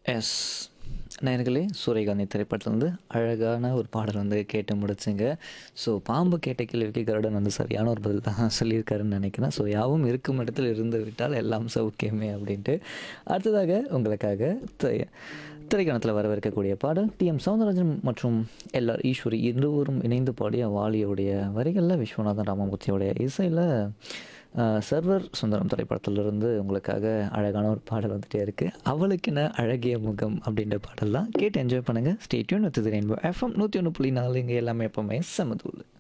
S நேயர்களே சூரியகாந்தி திரைப்படத்துலேருந்து அழகான ஒரு பாடல் வந்து கேட்டு முடிச்சுங்க ஸோ பாம்பு கேட்ட கேள்விக்கு கருடன் வந்து சரியான ஒரு பதில் தான் சொல்லியிருக்காருன்னு நினைக்கிறேன் ஸோ யாவும் இருக்கும் இடத்தில் இருந்து விட்டால் எல்லாம் சௌக்கியமே அப்படின்ட்டு அடுத்ததாக உங்களுக்காக திரை- திரைக்கணத்தில் வரவிருக்கக்கூடிய பாடல் டி எம் சௌந்தரராஜன் மற்றும் எல்ஆர் ஈஸ்வரி இருவரும் இணைந்து பாடிய வாலியோடைய வரிகளில் விஸ்வநாதன் ராமமூர்த்தியோடைய இசையில் சர்வர் சுந்தரம் திரைப்படத்திலிருந்து உங்களுக்காக அழகான ஒரு பாடல் வந்துட்டே இருக்குது அவளுக்கென அழகிய முகம் அப்படின்ற பாடல் தான் கேட்டு என்ஜாய் பண்ணுங்கள் ஸ்டேட்யூன் வித் ரெயின்போ எஃப்எம் நூற்றி ஒன்று புள்ளி நாலு இங்கே எல்லாமே எப்போவுமே சமதூள்